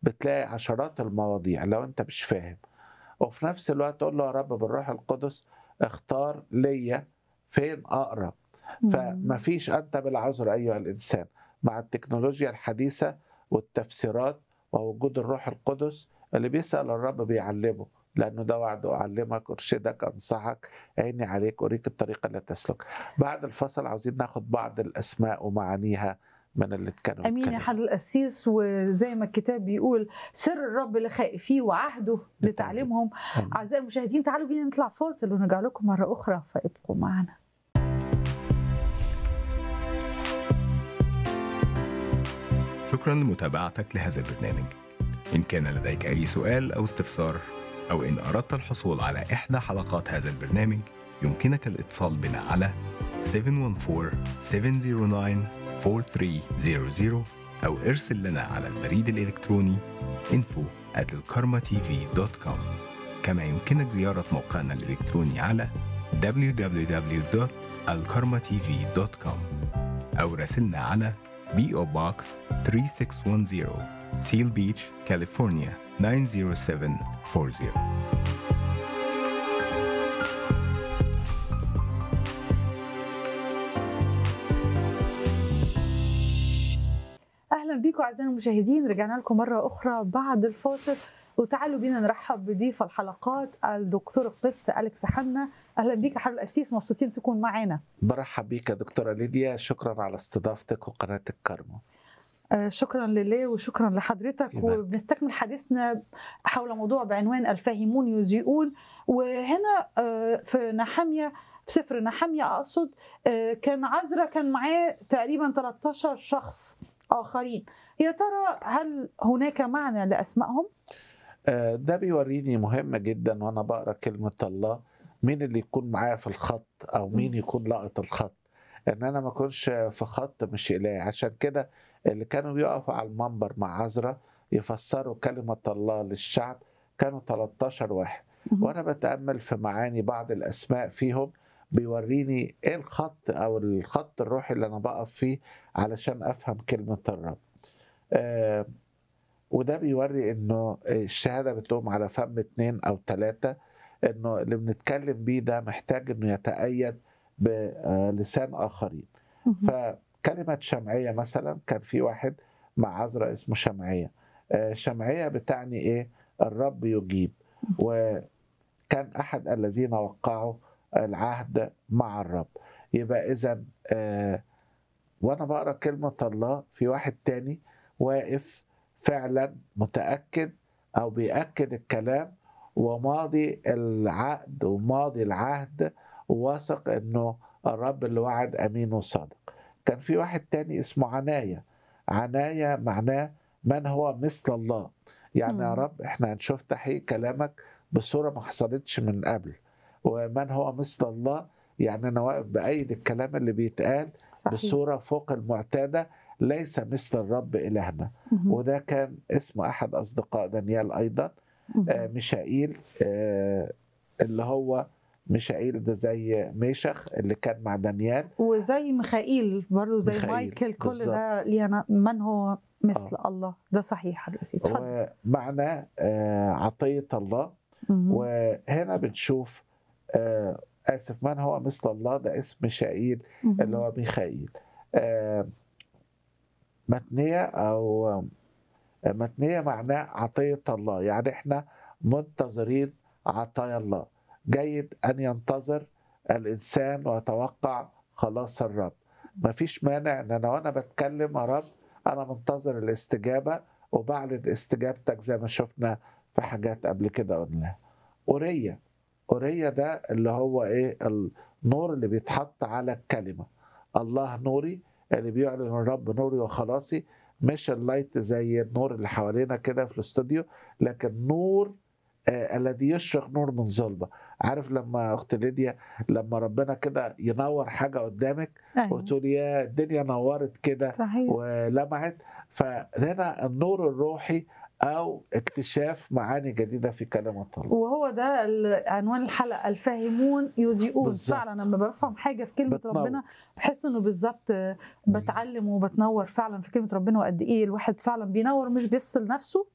بتلاقي عشرات المواضيع لو انت مش فاهم وفي نفس الوقت تقول له يا رب بالروح القدس اختار ليا فين اقرا فما فيش انت بالعذر ايها الانسان مع التكنولوجيا الحديثه والتفسيرات ووجود الروح القدس اللي بيسال الرب بيعلمه لانه ده وعد اعلمك ارشدك انصحك عيني عليك اريك الطريقه اللي تسلك بعد الفصل عاوزين ناخد بعض الاسماء ومعانيها من اللي كانوا امين يا حضر القسيس وزي ما الكتاب بيقول سر الرب لخائفيه وعهده لتعليمهم آمين. اعزائي المشاهدين تعالوا بينا نطلع فاصل ونرجع لكم مره اخرى فابقوا معنا شكرا لمتابعتك لهذا البرنامج إن كان لديك أي سؤال أو استفسار أو إن أردت الحصول على إحدى حلقات هذا البرنامج يمكنك الاتصال بنا على 714-709-4300 أو ارسل لنا على البريد الإلكتروني info at الكارما-tv.com كما يمكنك زيارة موقعنا الإلكتروني على www.alkarmatv.com أو راسلنا على PO Box 3610 Seal Beach, California 90740 اهلا بيكم اعزائي المشاهدين رجعنا لكم مره اخرى بعد الفاصل وتعالوا بينا نرحب بضيف الحلقات الدكتور القس اليكس حنا اهلا بيك يا حضر القسيس مبسوطين تكون معانا برحب بيك يا دكتوره ليديا شكرا على استضافتك وقناه الكرمه آه، شكرا لله وشكرا لحضرتك إيمان. وبنستكمل حديثنا حول موضوع بعنوان الفاهمون يذيئون وهنا آه، في نحامية في سفر نحامية أقصد آه، كان عزرا كان معاه تقريبا 13 شخص آخرين يا ترى هل هناك معنى لأسمائهم؟ آه، ده بيوريني مهم جدا وانا بقرا كلمه الله مين اللي يكون معايا في الخط او مين يكون لاقط الخط ان انا ما اكونش في خط مش الهي عشان كده اللي كانوا بيقفوا على المنبر مع عزرا يفسروا كلمه الله للشعب كانوا 13 واحد وانا بتامل في معاني بعض الاسماء فيهم بيوريني ايه الخط او الخط الروحي اللي انا بقف فيه علشان افهم كلمه الرب آه وده بيوري انه الشهاده بتقوم على فم اتنين او ثلاثه انه اللي بنتكلم بيه ده محتاج انه يتأيد بلسان اخرين فكلمه شمعيه مثلا كان في واحد مع عذراء اسمه شمعيه آه، شمعيه بتعني ايه الرب يجيب وكان احد الذين وقعوا العهد مع الرب يبقى اذا وانا بقرا كلمه الله في واحد تاني واقف فعلا متاكد او بياكد الكلام وماضي العقد وماضي العهد وواثق انه الرب اللي وعد امين وصادق كان في واحد تاني اسمه عناية عناية معناه من هو مثل الله يعني يا مم. رب احنا هنشوف تحقيق كلامك بصورة ما حصلتش من قبل ومن هو مثل الله يعني انا واقف بايد الكلام اللي بيتقال صحيح بصورة فوق المعتادة ليس مثل الرب إلهنا مهم. وده كان اسم أحد أصدقاء دانيال أيضا مهم. آه، ميشائيل آه، اللي هو ميشائيل ده زي ميشخ اللي كان مع دانيال وزي ميخائيل برضو زي ميخائيل، مايكل كل بالظبط. ده لينا من هو مثل الله ده صحيح حضر القسيس اتفضل ومعنى آه، عطية الله مهم. وهنا بنشوف آه، آسف من هو مثل الله ده اسم ميشائيل مهم. اللي هو ميخائيل آه، متنية أو آه، متنية معناه عطية الله يعني احنا منتظرين عطايا الله جيد أن ينتظر الإنسان ويتوقع خلاص الرب مفيش مانع ان انا وانا بتكلم يا رب انا منتظر الاستجابه وبعلن استجابتك زي ما شفنا في حاجات قبل كده قلناها اوريا اوريا ده اللي هو ايه النور اللي بيتحط على الكلمه الله نوري اللي بيعلن الرب نوري وخلاصي مش اللايت زي النور اللي حوالينا كده في الاستوديو لكن نور آه الذي يشرق نور من ظلمه عارف لما اخت ليديا لما ربنا كده ينور حاجه قدامك أيوة. وتقول يا الدنيا نورت كده صحيح ولمعت فهنا النور الروحي او اكتشاف معاني جديده في كلمه الله وهو ده ال- عنوان الحلقه الفاهمون يضيئون بالظبط. فعلا لما بفهم حاجه في كلمه بتنور. ربنا بحس انه بالظبط بتعلم وبتنور فعلا في كلمه ربنا وقد ايه الواحد فعلا بينور مش بس لنفسه